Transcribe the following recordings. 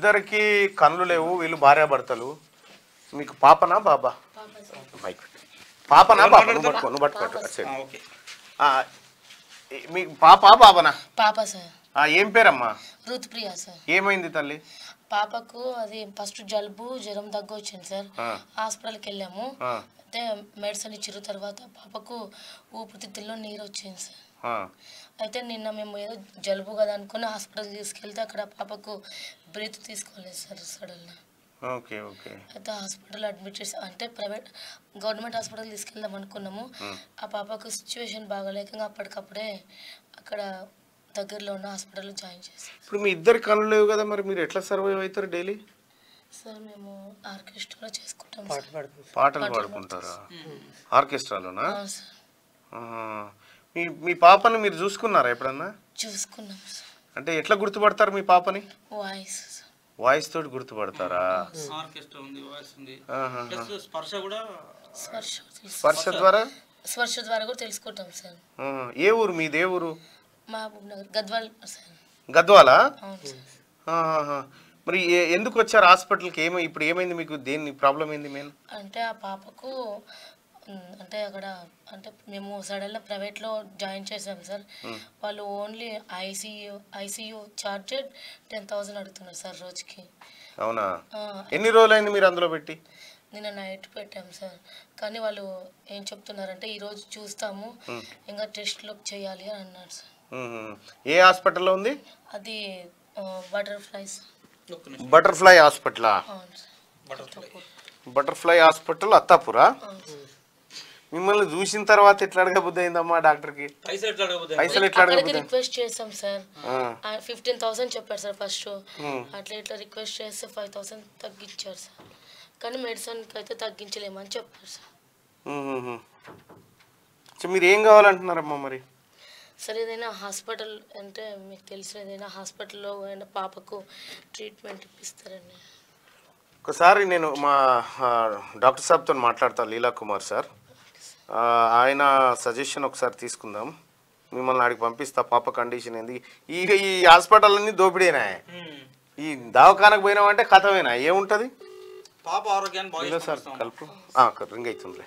ఇద్దరికి కళ్ళు లేవు వీళ్ళు భార్యాభర్తలు మీకు పాపనా బాబా మైక్ పాపనా బాబా నువ్వు పట్టుకో నువ్వు పట్టుకో అటు సైడ్. ఆ, ఓకే ఆ, ఈ- మీకు పాప బాబానా పాప సార్ ఆ, ఏం పేరమ్మా రుత్ ప్రియా సార్ ఏమైంది తల్లి పాపకు అది ఫస్ట్ జలుబు జ్వరం దగ్గు వచ్చింది సార్ ఆ. హాస్పిటల్కి వెళ్ళాము ఆ, అయితే మెడిసిన్ ఇచ్చిన తర్వాత పాపకు ఊపిరితిత్తుల్లో నీరు వచ్చింది సార్ ఆ, అయితే నిన్న మేము ఏదో జలుబు కదా అనుకుని హాస్పిటల్కి తీసుకెళ్తే అక్కడ పాపకు బ్రీత్ తీసుకోలేదు సార్ సడన్గా ఓకే ఓకే అయితే హాస్పిటల్ అడ్మిట్ చేసి అంటే ప్రైవేట్ గవర్నమెంట్ హాస్పిటల్ తీసుకెళ్దాం అనుకున్నాము ఆ పాపకు సిచ్యువేషన్ బాగాలేక అప్పటికప్పుడే అక్కడ దగ్గరలో ఉన్న హాస్పిటల్లో జాయిన్ చేసాం ఇప్పుడు మీ ఇద్దరి కళ్ళు లేవు కదా మరి మీరు ఎట్లా సర్వైవ్ అవుతారు డైలీ సార్ మేము ఆర్కెస్ట్రా చేసుకుంటాం సార్ పాటలు పాడుకుంటారా ఆర్కెస్ట్రాలోనా అవును సార్ ఆహా. మీ మీ పాపని మీరు చూసుకున్నారా ఎప్పుడన్నా చూసుకున్నాం సార్ అంటే ఎట్లా గుర్తుపడతారు మీ పాపని వాయిస్ సార్ వాయిస్ తోటి గుర్తుపడతారా ఆర్కెస్ట్రా ఉంది వాయిస్ ఉంది ఆహా. ప్లస్ స్పర్శ కూడా స్పర్శ తెలుసు. స్పర్శ ద్వారా స్పర్శ ద్వారా కూడా తెలుసుకుంటాం సార్ ఆహా. ఏ ఊరు మీది ఏ ఊరు మహబూబ్ నగర్ గద్వాల్ సార్ గద్వాలా అవును సార్ ఆహాహా. మరి ఏ- ఎందుకు వచ్చారు హాస్పిటల్కి ఏమై ఇప్పుడు ఏమైంది మీకు దేని ప్రాబ్లం ఏంది మెయిన్ అంటే ఆ పాపకు ఉమ్, అంటే అక్కడ అంటే మేము సడన్గా ప్రైవేట్లో జాయిన్ చేసాం సార్ వాళ్ళు only ICU ICU charged ten thousand అడుగుతున్నారు సార్ రోజుకి అవునా ఆ, ఎన్ని రోజులైంది మీరు అందులో పెట్టి నిన్న నైట్ పెట్టాం సార్ కానీ వాళ్ళు ఏం చెప్తున్నారంటే ఈరోజు చూస్తాము ఇంకా టెస్ట్లో చేయాలి అని అన్నారు సార్ మ్మ్. ఏ హాస్పిటల్లో ఉంది అది బటర్ఫ్లైస్ ఒక్క నిమిషం బటర్ఫ్లై హాస్పిటలా అవును సార్ బటర్ఫ్లై బటర్ఫ్లై హాస్పిటల్ అత్తాపురా అవును సార్ మిమ్మల్ని చూసిన తర్వాత ఎట్లా అడగబుద్ధి అయిందమ్మా డాక్టర్కి పైసలు ఎట్లా అడగబోతే పైసలు ఎట్లా అక్కడికి అడగబుద్ధి రిక్వెస్ట్ చేసాం సార్ ఆ. ఫిఫ్టీన్ థౌసండ్ చెప్పారు సార్ ఫస్ట్ అట్లా ఇట్లా రిక్వెస్ట్ చేస్తే ఫైవ్ థౌసండ్ తగ్గించారు సార్ కానీ మెడిసిన్కి అయితే తగ్గించలేమని చెప్పారు సార్ మ్మ్. సో మీరు ఏం కావాలంటున్నారమ్మా మరి సార్ ఏదైనా హాస్పిటల్ అంటే మీకు తెలిసిన ఏదైనా హాస్పిటల్లో ఏదైనా పాపకు ట్రీట్మెంట్ ఇప్పిస్తారండి ఒకసారి నేను మా ఆ, డాక్టర్ సాబ్తో మాట్లాడతా లీలా కుమార్ సార్ ఆ, ఆయన సజెషన్ ఒకసారి తీసుకుందాం మిమ్మల్ని ఆడికి పంపిస్తా పాప కండిషన్ ఏంది ఈ ఈ హాస్పిటల్ అన్ని దోపిడేనా ఈ దవాఖానకు పోయినామంటే కథమేనా ఏముంటుంది పాప ఆరోగ్యాన్ని బాగా ఇలా సార్ చూసుకుంటాం. కలుపు ఆ, రింగ్ అవుతుందిలే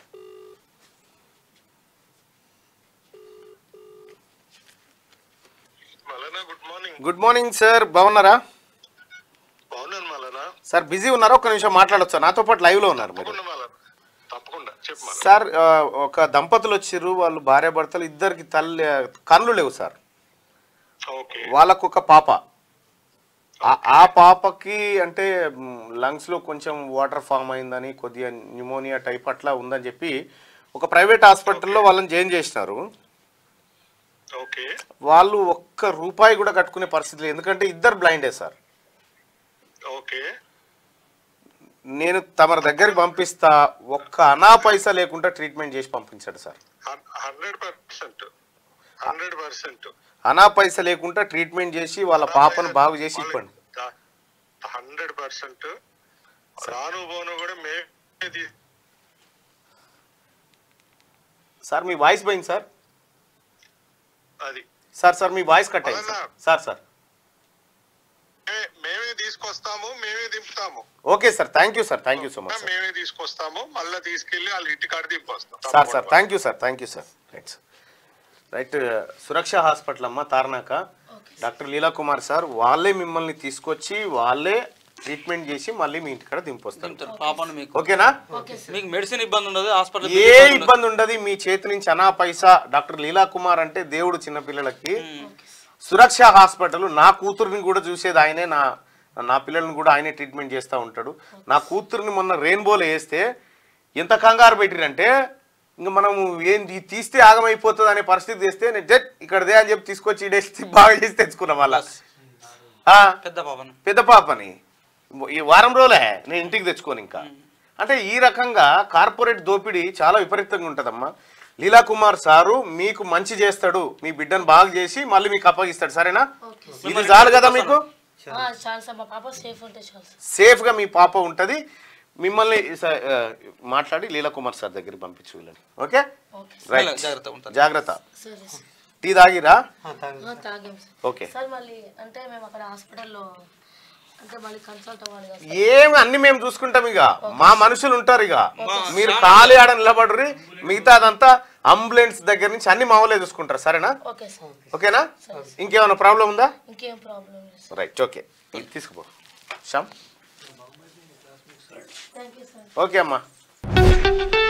మలనా good morning good morning sir బాగున్నారా బాగున్నాను మలనా సార్ బిజీ ఉన్నారా ఒక్క నిమిషం మాట్లాడొచ్చా నాతో పాటు లైవ్లో ఉన్నారు మీరు తప్పకుండా మలనా తప్పకుండా చెప్పు మలనా సార్ ఆ, ఒక దంపతులు వచ్చిర్రు వాళ్ళు భార్య భర్తలు ఇద్దరికి తల్లి కళ్ళు లేవు సార్ ఓకే వాళ్ళకు ఒక పాప ఆ- ఆ పాపకి అంటే లంగ్స్ లో కొంచెం వాటర్ ఫామ్ అయిందని కొద్దిగా న్యూమోనియా టైప్ అట్లా ఉందని చెప్పి ఒక ప్రైవేట్ హాస్పిటల్లో వాళ్ళని జాయిన్ చేసినారు ఓకే వాళ్ళు ఒక్క రూపాయి కూడా కట్టుకునే పరిస్థితి లేదు ఎందుకంటే ఇద్దరు బ్లైండే సార్ ఓకే నేను తమ దగ్గరికి పంపిస్తా ఒక్క అనా పైసా లేకుండా ట్రీట్మెంట్ చేసి పంపించాడు sir hundred percent hundred percent అనా పైసా లేకుండా ట్రీట్మెంట్ చేసి వాళ్ళ పాపను బాగు చేసి ఇవ్వండి హండ్రెడ్ పర్సెంట్ రాను పోను కూడా మేమే తీ- సార్ మీ వాయిస్ పోయింది సార్ అది సార్ సార్ మీ వాయిస్ కట్ అయింది సార్ సార్ సార్ మే- మేమే తీసుకొస్తాము మేమే దింపుతాము okay sir thank you sir thank you so much sir మేమే తీసుకొస్తాము మళ్ళీ తీసుకెళ్లి వాళ్ళ ఇంటి కాడ దింపొస్తాం sir sir thank you sir thank you sir right sir right Suraksha hospital అమ్మ తార్నాక డాక్టర్ లీలా కుమార్ సార్ వాళ్ళే మిమ్మల్ని తీసుకొచ్చి వాళ్ళే ట్రీట్మెంట్ చేసి మళ్ళీ మీ ఇంటికాడ దింపొస్తారు తింటారు పాపను మీకు ఓకేనా మీకు మెడిసిన్ ఇబ్బంది ఉండదు హాస్పిటల్ ఏ ఇబ్బంది ఉండదు మీ చేతి నుంచి అనా పైసా డాక్టర్ లీలా కుమార్ అంటే దేవుడు చిన్నపిల్లలకి సురక్ష హాస్పిటల్ నా కూతురుని కూడా చూసేది ఆయనే నా నా పిల్లల్ని కూడా ఆయనే ట్రీట్మెంట్ చేస్తూ ఉంటాడు నా కూతురుని మొన్న రెయిన్బోలో వేస్తే ఎంత కంగారు పెట్టిరంటే ఇంక మనం ఏంది తీస్తే ఆగమైపోతుంది అనే పరిస్థితి తెస్తే నేను జట్ ఇక్కడదే అని చెప్పి తీసుకొచ్చి ఈడేసి బాగా చేసి తెచ్చుకున్నాం మళ్ళా ఆ, పెద్ద పాపను పెద్ద పాపని ఈ వారం రోజులే నేను ఇంటికి తెచ్చుకోను ఇంకా అంటే ఈ రకంగా కార్పొరేట్ దోపిడీ చాలా విపరీతంగా ఉంటుందమ్మా లీలా కుమార్ సారు మీకు మంచి చేస్తాడు మీ బిడ్డను బాగా చేసి మళ్ళీ మీకు అప్పగిస్తాడు సరేనా ఇది చాలు కదా మీకు ఆ, చాలు సార్ మా పాప సేఫ్ ఉంటే చాలు సార్ సేఫ్గా మీ పాప ఉంటుంది మిమ్మల్ని స- ఆ, మాట్లాడి లీలా కుమార్ సార్ దగ్గరికి పంపించు వీళ్ళని ఓకే ఓకే రైట్ జాగ్రత్త ఉంటారు జాగ్రత్త సరే సార్ టీ తాగిరా ఆ, తాగాం సార్ ఓకే సార్ మళ్ళీ అంటే మేము అక్కడ హాస్పిటల్లో అంటే మళ్ళీ కన్సల్ట్ అవ్వాలి కదా ఏమి అన్ని మేము చూసుకుంటాం ఇక మా మనుషులు ఉంటారు ఇక మీరు ఖాళీ ఆడ నిలబడరు మిగతా అదంతా అంబులెన్స్ దగ్గర నుంచి అన్ని మామూలే చూసుకుంటారు సరేనా ఓకే సార్ ఓకేనా ఇంకేమైనా ప్రాబ్లం ఉందా ఇంకేం ప్రాబ్లం లేదు సార్ రైట్ ఓకే ఇది తీసుకుపో Shyam thank you sir okay అమ్మా